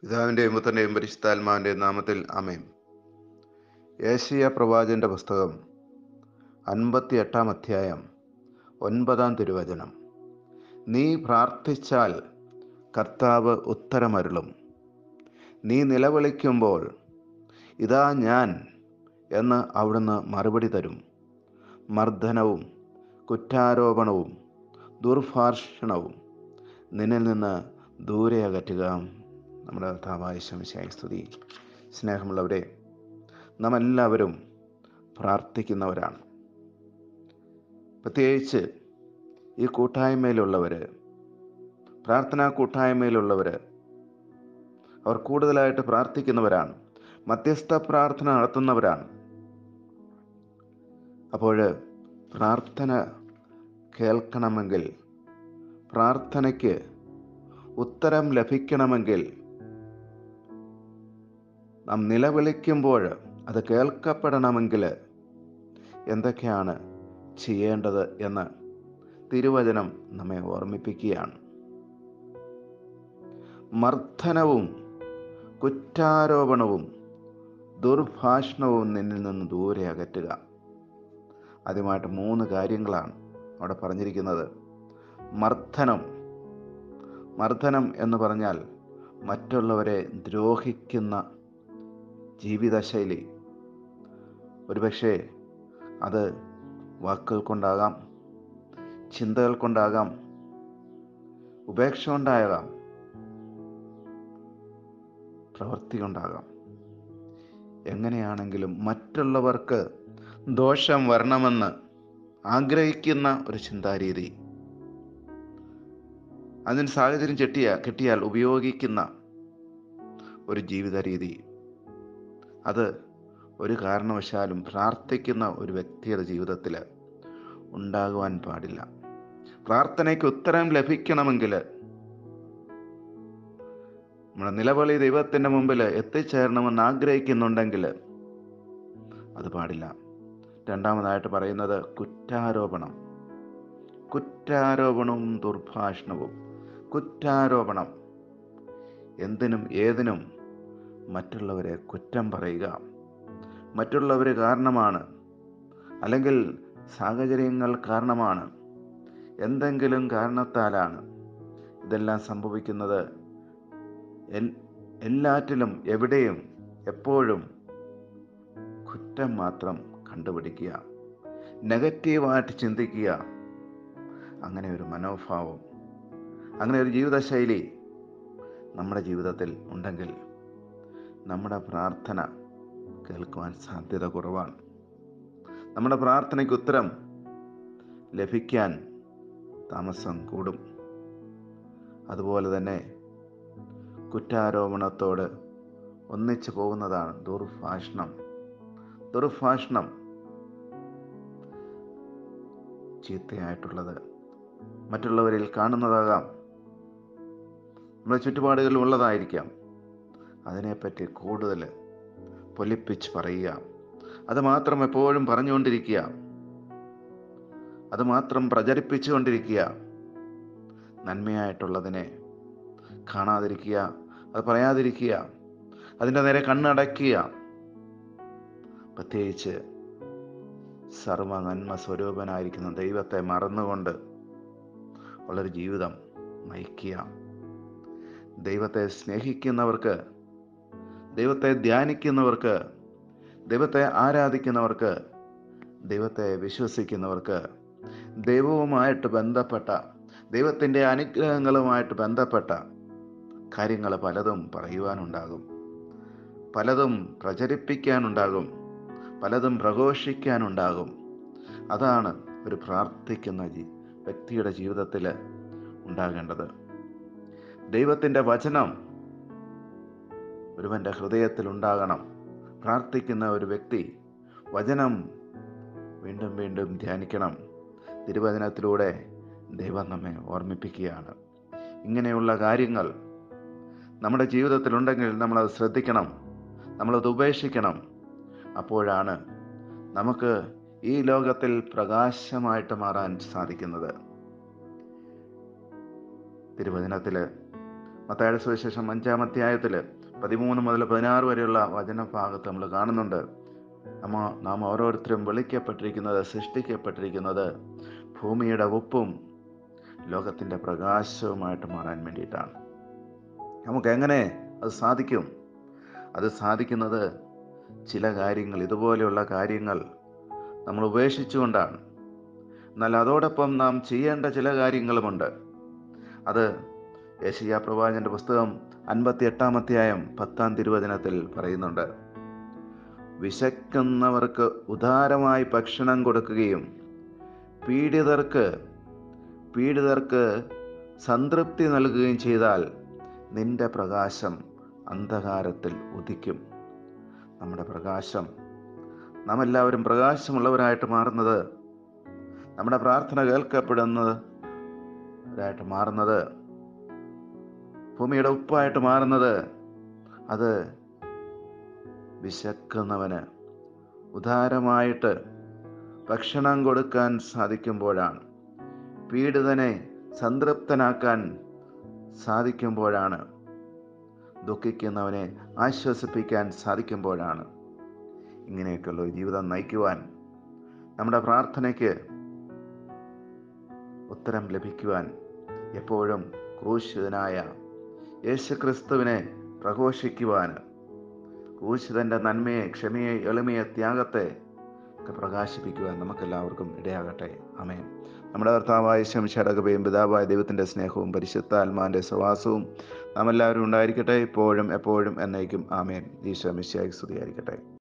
പിതാവിൻ്റെയും പുത്രൻ്റെയും പരിശുദ്ധാത്മാവിൻ്റെയും നാമത്തിൽ അമേൻ ഏഷ്യ പ്രവാചൻ്റെ പുസ്തകം അൻപത്തി എട്ടാം അധ്യായം ഒൻപതാം തിരുവചനം നീ പ്രാർത്ഥിച്ചാൽ കർത്താവ് ഉത്തരമരുളും നീ നിലവിളിക്കുമ്പോൾ ഇതാ ഞാൻ എന്ന് അവിടുന്ന് മറുപടി തരും മർദ്ദനവും കുറ്റാരോപണവും ദുർഭാഷണവും നിന്നിൽ നിന്ന് ദൂരെ അകറ്റുക നമ്മുടെ കർത്താവായ ശമിശായ സ്തുതി സ്നേഹമുള്ളവരെ നാം എല്ലാവരും പ്രാർത്ഥിക്കുന്നവരാണ് പ്രത്യേകിച്ച് ഈ കൂട്ടായ്മയിലുള്ളവർ പ്രാർത്ഥനാ കൂട്ടായ്മയിലുള്ളവർ അവർ കൂടുതലായിട്ട് പ്രാർത്ഥിക്കുന്നവരാണ് മധ്യസ്ഥ പ്രാർത്ഥന നടത്തുന്നവരാണ് അപ്പോൾ പ്രാർത്ഥന കേൾക്കണമെങ്കിൽ പ്രാർത്ഥനയ്ക്ക് ഉത്തരം ലഭിക്കണമെങ്കിൽ നാം നിലവിളിക്കുമ്പോൾ അത് കേൾക്കപ്പെടണമെങ്കിൽ എന്തൊക്കെയാണ് ചെയ്യേണ്ടത് എന്ന് തിരുവചനം നമ്മെ ഓർമ്മിപ്പിക്കുകയാണ് മർദ്ദനവും കുറ്റാരോപണവും ദുർഭാഷണവും നിന്നിൽ നിന്ന് ദൂരെ അകറ്റുക ആദ്യമായിട്ട് മൂന്ന് കാര്യങ്ങളാണ് അവിടെ പറഞ്ഞിരിക്കുന്നത് മർദ്ദനം മർദ്ദനം എന്ന് പറഞ്ഞാൽ മറ്റുള്ളവരെ ദ്രോഹിക്കുന്ന ജീവിതശൈലി ഒരുപക്ഷെ അത് വാക്കുകൾ കൊണ്ടാകാം ചിന്തകൾ കൊണ്ടാകാം ഉപേക്ഷ കൊണ്ടാകാം പ്രവൃത്തി കൊണ്ടാകാം എങ്ങനെയാണെങ്കിലും മറ്റുള്ളവർക്ക് ദോഷം വരണമെന്ന് ആഗ്രഹിക്കുന്ന ഒരു ചിന്താരീതി അതിന് സാഹചര്യം ചെട്ടിയ കിട്ടിയാൽ ഉപയോഗിക്കുന്ന ഒരു ജീവിത രീതി അത് ഒരു കാരണവശാലും പ്രാർത്ഥിക്കുന്ന ഒരു വ്യക്തിയുടെ ജീവിതത്തിൽ ഉണ്ടാകുവാൻ പാടില്ല പ്രാർത്ഥനയ്ക്ക് ഉത്തരം ലഭിക്കണമെങ്കിൽ നമ്മുടെ നിലവിളി ദൈവത്തിൻ്റെ മുമ്പിൽ എത്തിച്ചേരണമെന്ന് ആഗ്രഹിക്കുന്നുണ്ടെങ്കിൽ അത് പാടില്ല രണ്ടാമതായിട്ട് പറയുന്നത് കുറ്റാരോപണം കുറ്റാരോപണവും ദുർഭാഷണവും കുറ്റാരോപണം എന്തിനും ഏതിനും മറ്റുള്ളവരെ കുറ്റം പറയുക മറ്റുള്ളവർ കാരണമാണ് അല്ലെങ്കിൽ സാഹചര്യങ്ങൾ കാരണമാണ് എന്തെങ്കിലും കാരണത്താലാണ് ഇതെല്ലാം സംഭവിക്കുന്നത് എല്ലാറ്റിലും എവിടെയും എപ്പോഴും കുറ്റം മാത്രം കണ്ടുപിടിക്കുക നെഗറ്റീവായിട്ട് ചിന്തിക്കുക അങ്ങനെ ഒരു മനോഭാവം അങ്ങനെ ഒരു ജീവിതശൈലി നമ്മുടെ ജീവിതത്തിൽ ഉണ്ടെങ്കിൽ നമ്മുടെ പ്രാർത്ഥന കേൾക്കുവാൻ സാധ്യത കുറവാണ് നമ്മുടെ പ്രാർത്ഥനയ്ക്ക് ഉത്തരം ലഭിക്കാൻ താമസം കൂടും അതുപോലെ തന്നെ കുറ്റാരോപണത്തോട് ഒന്നിച്ചു പോകുന്നതാണ് ദുർഭാഷണം ദുർഭാഷണം ചീത്തയായിട്ടുള്ളത് മറ്റുള്ളവരിൽ കാണുന്നതാകാം നമ്മുടെ ചുറ്റുപാടുകളിൽ ഉള്ളതായിരിക്കാം അതിനെപ്പറ്റി കൂടുതൽ പൊലിപ്പിച്ച് പറയുക അത് മാത്രം എപ്പോഴും പറഞ്ഞുകൊണ്ടിരിക്കുക അത് മാത്രം പ്രചരിപ്പിച്ചുകൊണ്ടിരിക്കുക നന്മയായിട്ടുള്ളതിനെ കാണാതിരിക്കുക അത് പറയാതിരിക്കുക അതിൻ്റെ നേരെ കണ്ണടയ്ക്കുക പ്രത്യേകിച്ച് സർവ നന്മ സ്വരൂപനായിരിക്കുന്ന ദൈവത്തെ മറന്നുകൊണ്ട് ഉള്ളൊരു ജീവിതം നയിക്കുക ദൈവത്തെ സ്നേഹിക്കുന്നവർക്ക് ദൈവത്തെ ധ്യാനിക്കുന്നവർക്ക് ദൈവത്തെ ആരാധിക്കുന്നവർക്ക് ദൈവത്തെ വിശ്വസിക്കുന്നവർക്ക് ദൈവവുമായിട്ട് ബന്ധപ്പെട്ട ദൈവത്തിൻ്റെ അനുഗ്രഹങ്ങളുമായിട്ട് ബന്ധപ്പെട്ട കാര്യങ്ങൾ പലതും പറയുവാനുണ്ടാകും പലതും പ്രചരിപ്പിക്കാനുണ്ടാകും പലതും പ്രഘോഷിക്കാനുണ്ടാകും അതാണ് ഒരു പ്രാർത്ഥിക്കുന്ന വ്യക്തിയുടെ ജീവിതത്തിൽ ഉണ്ടാകേണ്ടത് ദൈവത്തിൻ്റെ വചനം ഒരുവൻ്റെ ഹൃദയത്തിൽ ഉണ്ടാകണം പ്രാർത്ഥിക്കുന്ന ഒരു വ്യക്തി വചനം വീണ്ടും വീണ്ടും ധ്യാനിക്കണം തിരുവചനത്തിലൂടെ ദൈവം നമ്മെ ഓർമ്മിപ്പിക്കുകയാണ് ഇങ്ങനെയുള്ള കാര്യങ്ങൾ നമ്മുടെ ജീവിതത്തിലുണ്ടെങ്കിൽ നമ്മളത് ശ്രദ്ധിക്കണം നമ്മളത് ഉപേക്ഷിക്കണം അപ്പോഴാണ് നമുക്ക് ഈ ലോകത്തിൽ പ്രകാശമായിട്ട് മാറാൻ സാധിക്കുന്നത് തിരുവചനത്തിൽ മത്തായുടെ സുവിശേഷം അഞ്ചാം അധ്യായത്തിൽ പതിമൂന്ന് മുതൽ പതിനാറ് വരെയുള്ള വചനഭാഗത്ത് നമ്മൾ കാണുന്നുണ്ട് നമ്മ നാം ഓരോരുത്തരും വിളിക്കപ്പെട്ടിരിക്കുന്നത് സൃഷ്ടിക്കപ്പെട്ടിരിക്കുന്നത് ഭൂമിയുടെ ഉപ്പും ലോകത്തിൻ്റെ പ്രകാശവുമായിട്ട് മാറാൻ വേണ്ടിയിട്ടാണ് നമുക്ക് എങ്ങനെ അത് സാധിക്കും അത് സാധിക്കുന്നത് ചില കാര്യങ്ങൾ ഇതുപോലെയുള്ള കാര്യങ്ങൾ നമ്മൾ ഉപേക്ഷിച്ചുകൊണ്ടാണ് എന്നാൽ അതോടൊപ്പം നാം ചെയ്യേണ്ട ചില കാര്യങ്ങളുമുണ്ട് അത് യേശയ്യ പ്രവാചൻ്റെ പുസ്തകം അൻപത്തി എട്ടാം അധ്യായം പത്താം തിരുവചനത്തിൽ പറയുന്നുണ്ട് വിശക്കുന്നവർക്ക് ഉദാരമായി ഭക്ഷണം കൊടുക്കുകയും പീഡിതർക്ക് പീഡിതർക്ക് സംതൃപ്തി നൽകുകയും ചെയ്താൽ നിന്റെ പ്രകാശം അന്ധകാരത്തിൽ ഉദിക്കും നമ്മുടെ പ്രകാശം നാം എല്ലാവരും പ്രകാശമുള്ളവരായിട്ട് മാറുന്നത് നമ്മുടെ പ്രാർത്ഥന കേൾക്കപ്പെടുന്നത് ായിട്ട് മാറുന്നത് ഭൂമിയുടെ ഉപ്പായിട്ട് മാറുന്നത് അത് വിശക്കുന്നവന് ഉദാരമായിട്ട് ഭക്ഷണം കൊടുക്കാൻ സാധിക്കുമ്പോഴാണ് പീഡിതനെ സംതൃപ്തനാക്കാൻ സാധിക്കുമ്പോഴാണ് ദുഃഖിക്കുന്നവനെ ആശ്വസിപ്പിക്കാൻ സാധിക്കുമ്പോഴാണ് ഇങ്ങനെയൊക്കെയുള്ള ഒരു ജീവിതം നയിക്കുവാൻ നമ്മുടെ പ്രാർത്ഥനയ്ക്ക് ഉത്തരം ലഭിക്കുവാൻ എപ്പോഴും ക്രൂശിതനായ യേശുക്രിസ്തുവിനെ പ്രഘോഷിക്കുവാൻ ക്രൂശിതൻ്റെ നന്മയെ ക്ഷമയെ എളിമയെ ത്യാഗത്തെ ഒക്കെ പ്രകാശിപ്പിക്കുവാൻ നമുക്കെല്ലാവർക്കും ഇടയാകട്ടെ അമേ നമ്മുടെ കർത്താവായ ശംഷടകപയും പിതാവായ ദൈവത്തിൻ്റെ സ്നേഹവും പരിശുദ്ധാത്മാൻ്റെ സവാസവും നാം എല്ലാവരും ഉണ്ടായിരിക്കട്ടെ ഇപ്പോഴും എപ്പോഴും എന്നേക്കും ആമേൻ ഈശോ മിശിയായി സ്തുതിയായിരിക്കട്ടെ